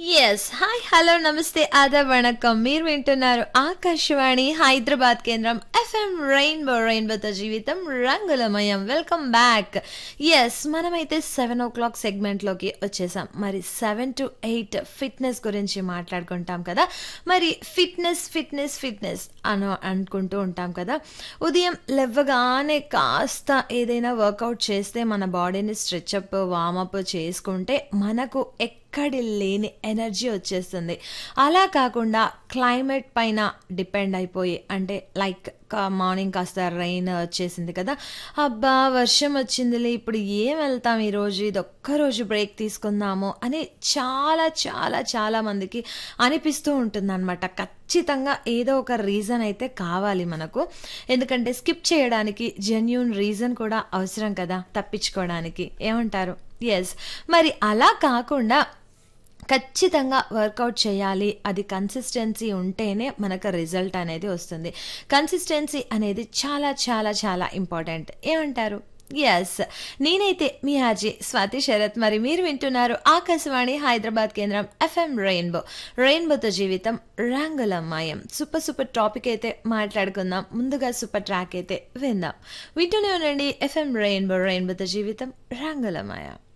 yes hi hello నమస్తే ఆదా వణకం మీరు వింటున్నారు ఆకాశవాణి హైదరాబాద్ కేంద్రం ఎఫ్ఎం రెయిన్బో రెయిన్బోతో జీవితం రంగులమయం వెల్కమ్ బ్యాక్ ఎస్ మనమైతే సెవెన్ ఓ క్లాక్ సెగ్మెంట్లోకి వచ్చేసాం మరి సెవెన్ టు ఎయిట్ ఫిట్నెస్ గురించి మాట్లాడుకుంటాం కదా మరి ఫిట్నెస్ ఫిట్నెస్ ఫిట్నెస్ అను అనుకుంటూ ఉంటాం కదా ఉదయం లేవగానే కాస్త ఏదైనా వర్కౌట్ చేస్తే మన బాడీని స్ట్రెచ్అప్ వామప్ చేసుకుంటే మనకు ఎక్కడి లేని ఎనర్జీ వచ్చేస్తుంది అలా కాకుండా క్లైమేట్ పైన డిపెండ్ అయిపోయి అంటే లైక్ మార్నింగ్ కాస్త రెయిన్ వచ్చేసింది కదా అబ్బా వర్షం వచ్చిందిలే ఇప్పుడు ఏం వెళ్తాం ఈరోజు ఇది ఒక్కరోజు బ్రేక్ తీసుకుందాము అని చాలా చాలా చాలా మందికి అనిపిస్తూ ఉంటుంది అనమాట ఖచ్చితంగా ఏదో ఒక రీజన్ అయితే కావాలి మనకు ఎందుకంటే స్కిప్ చేయడానికి జెన్యున్ రీజన్ కూడా అవసరం కదా తప్పించుకోవడానికి ఏమంటారు ఎస్ మరి అలా కాకుండా ఖచ్చితంగా వర్కౌట్ చేయాలి అది కన్సిస్టెన్సీ ఉంటేనే మనకు రిజల్ట్ అనేది వస్తుంది కన్సిస్టెన్సీ అనేది చాలా చాలా చాలా ఇంపార్టెంట్ ఏమంటారు ఎస్ నేనైతే మీ హాజీ స్వాతి శరత్ మరి మీరు వింటున్నారు ఆకాశవాణి హైదరాబాద్ కేంద్రం ఎఫ్ఎం రెయిన్బో రెయిన్బోతో జీవితం రంగులమ్మాయం సూపర్ సూపర్ టాపిక్ అయితే మాట్లాడుకుందాం ముందుగా సూపర్ ట్రాక్ అయితే విందాం వింటూనే ఉండండి ఎఫ్ఎం రెయిన్బో రెయిన్బోతో జీవితం రంగులమాయం